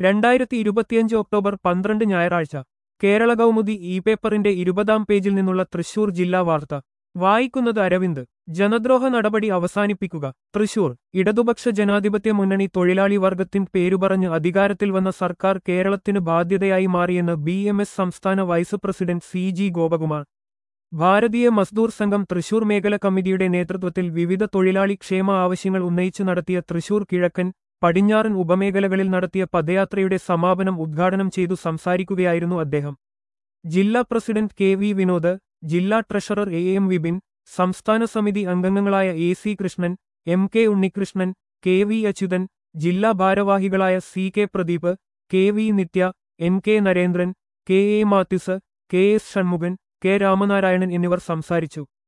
രണ്ടായിരത്തി ഇരുപത്തിയഞ്ച് ഒക്ടോബർ പന്ത്രണ്ട് ഞായറാഴ്ച കേരള കൗമുദി ഇ പേപ്പറിന്റെ ഇരുപതാം പേജിൽ നിന്നുള്ള തൃശൂർ ജില്ലാ വാർത്ത വായിക്കുന്നത് അരവിന്ദ് ജനദ്രോഹ നടപടി അവസാനിപ്പിക്കുക തൃശൂർ ഇടതുപക്ഷ ജനാധിപത്യ മുന്നണി തൊഴിലാളി വർഗത്തിൻ പേരുപറഞ്ഞ് അധികാരത്തിൽ വന്ന സർക്കാർ കേരളത്തിന് ബാധ്യതയായി മാറിയെന്ന് ബി എം എസ് സംസ്ഥാന vice president C G Gopakumar Bharatiya Mazdoor സംഘം തൃശൂർ മേഖല കമ്മിറ്റിയുടെ നേതൃത്വത്തിൽ വിവിധ തൊഴിലാളി ക്ഷേമ ആവശ്യങ്ങൾ ഉന്നയിച്ച് നടത്തിയ തൃശൂർ കിഴക്കൻ പടിഞ്ഞാറൻ ഉപമേഖലകളിൽ നടത്തിയ പദയാത്രയുടെ സമാപനം ഉദ്ഘാടനം ചെയ്തു സംസാരിക്കുകയായിരുന്നു അദ്ദേഹം ജില്ലാ പ്രസിഡന്റ് കെ വി വിനോദ് ജില്ലാ ട്രഷറർ എ എം വിപിൻ സംസ്ഥാന സമിതി അംഗങ്ങളായ A C Krishnan M K Unnikrishnan K V Achuthan ജില്ലാ ഭാരവാഹികളായ C K Pradeep K V Nithya N K Narendran K A Mathews K S Shanmukhan K Ramanarayanan എന്നിവർ സംസാരിച്ചു